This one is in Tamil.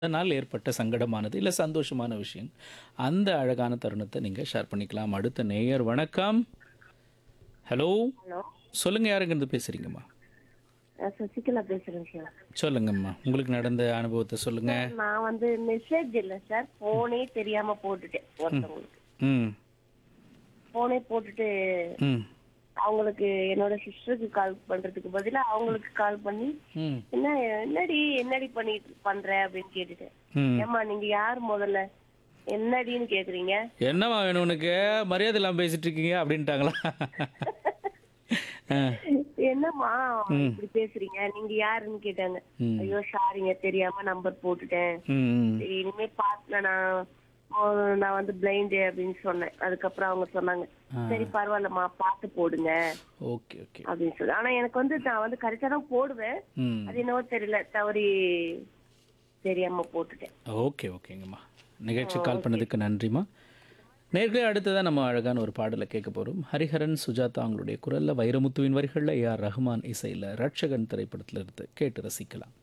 அதனால் ஏற்பட்ட சங்கடமானது இல்லை சந்தோஷமான விஷயம் அந்த அழகான தருணத்தை நீங்கள் ஷேர் பண்ணிக்கலாம் அடுத்த நேயர் வணக்கம் ஹலோ ஹலோ சொல்லுங்கள் யாருங்கிறது பேசுகிறீங்கம்மா நான் சசிகலா பேசுறேன் சார் சொல்லுங்கம்மா உங்களுக்கு நடந்த அனுபவத்தை சொல்லுங்கள் நான் வந்து மெசேஜ் இல்ல சார் போனே தெரியாம போட்டுட்டேன் ஒருத்தவங்களுக்கு ம் போனே போட்டுட்டு ம் அவங்களுக்கு என்னோட சிஸ்டருக்கு கால் பண்றதுக்கு பதிலா அவங்களுக்கு கால் பண்ணி ம் என்ன என்னடி என்னடி பண்ணிட்டு பண்ற அப்படின்னு கேட்டுட்டேன் ம் ஏமா நீங்க யார் முதல்ல என்னடின்னு கேக்குறீங்க என்னம்மா வேணும் உனக்கு மரியாதை இல்லாமல் பேசிட்டு இருக்கீங்க அப்படின்ட்டாங்களா ஆ என்னம்மா இப்படி பேசுறீங்க நீங்க யாருன்னு கேட்டாங்க ம். ஐயோ சாரிங்க தெரியாம நம்பர் போட்டுட்டேன் ம் சரி, இனிமே பாத்துல நான் ஓ, நான் வந்து பிளைண்ட் அப்படின்னு சொன்னேன் அதுக்கப்புறம் அவங்க சொன்னாங்க சரி பரவாயில்லம்மா பார்த்து போடுங்க ஓகே ஓகே அப்படின்னு சொல்லி ஆனா எனக்கு வந்து நான் வந்து கரெக்டா தான் போடுவேன் ம் அது என்னவோ தெரியல தவறி தெரியாம போட்டுட்டேன் ஓகே ஓகேங்கம்மா நிகழ்ச்சி கால் பண்ணதுக்கு நன்றிம்மா நேர்களே அடுத்ததான் நம்ம அழகான ஒரு பாடலை கேட்க போகிறோம் ஹரிஹரன் சுஜாதா அவங்களுடைய குரலில் வைரமுத்துவின் வரிகளில் ஏஆர் ரஹ்மான் இசையில் ரட்சகன் திரைப்படத்தில் இருந்து கேட்டு ரசிக்கலாம்